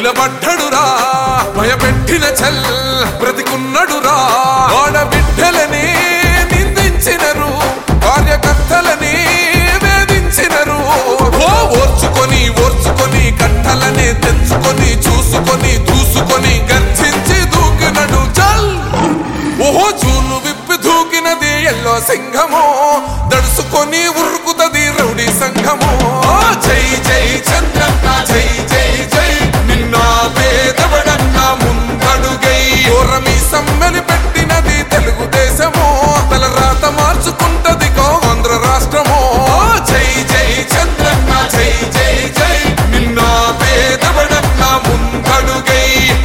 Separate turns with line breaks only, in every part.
నిలబడ్డడురా భయపెట్టిన చల్ బ్రతికున్నడురా ఆడబిడ్డలని నిందించినరు కార్యకర్తలని వేధించినరు ఓ ఓర్చుకొని ఓర్చుకొని కట్టలనే తెంచుకొని చూసుకొని దూసుకొని గర్జించి దూకినడు చల్ ఓహో చూలు విప్పి దూకినది ఎల్లో సింహము దడుసుకొని ఉరుకుతది రౌడీ సంఘము జై జై చంద్రన్న జై జై జై నిన్న పేదవడన్న ముందడుగై ఓరమి సమ్మెలి పెట్టినది తెలుగుదేశము తలరాత మార్చుకుంటది కో ఆంధ్ర రాష్ట్రము జై జై చంద్రన్న జై జై జై నిన్న పేదవడన్న ముందడుగై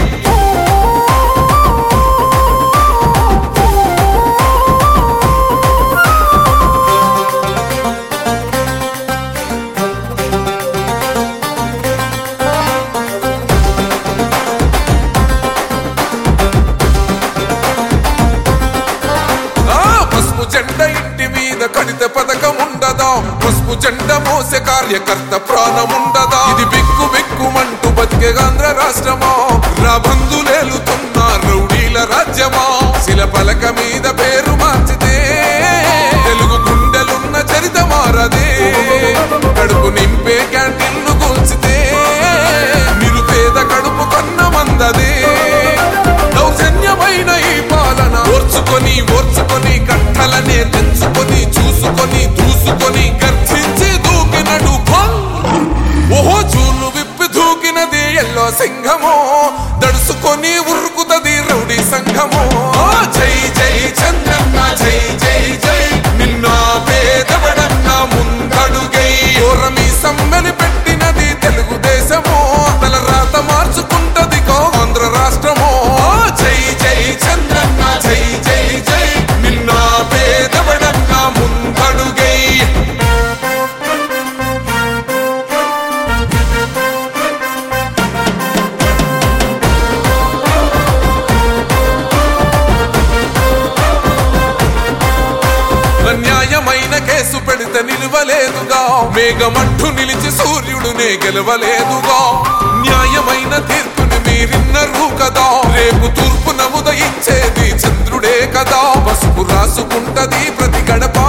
ఆ పసుపు జెండ ఇంటి మీద కడిత పథకం ఉండదా పసుపు జెండ మోసే కార్యకర్త ప్రాణం ఉండదా ఇది బిక్కు బిక్కుమంటూ బతికే ఆంధ్ర రాష్ట్రమా రాబందులేలుతున్న రౌడీల రాజ్యమా శిల పలక మీద పేరు మార్చితే తెలుగు గుండెలున్న చరిత మారదే కడుపు నింపే క్యాంటీన్లు కూల్చితే నిరుపేద కడుపు కన్న మందదే దౌర్జన్యమైన ఈ పాలన ఓర్చుకొని ఓర్చుకొని కట్టలనే తెంచుకొని చూసుకొని దూసుకొని గర్జించి దూకినడు భల్. ఓహో చూలు విప్పి దూకినది ఎల్లో సింహము దడుసుకొని ఉరుకుతది రౌడీ సంఘము జై జై చంద్రన్న జై జై జై నిన్న పేదవడన్న ముందడుగై ఓరమి సమ్మెని పెట్టినది తెలుగుదేశము తల రాత మార్చుకుంటది కో ఆంధ్ర రాష్ట్రము జై జై చంద్రన్న జై జై జై నిన్న పేదవడన్న ముందడుగై అన్యాయమైన కేసు పెడితే నిలవలేదుగా మేఘమట్టు నిలిచి సూర్యుడునే గెలవలేదుగా న్యాయమైన తీర్పుని మీరిన్నరు కదా రేపు తూర్పు నముదయించేది చంద్రుడే కదా పసుపు రాసుకుంటది ప్రతి గడప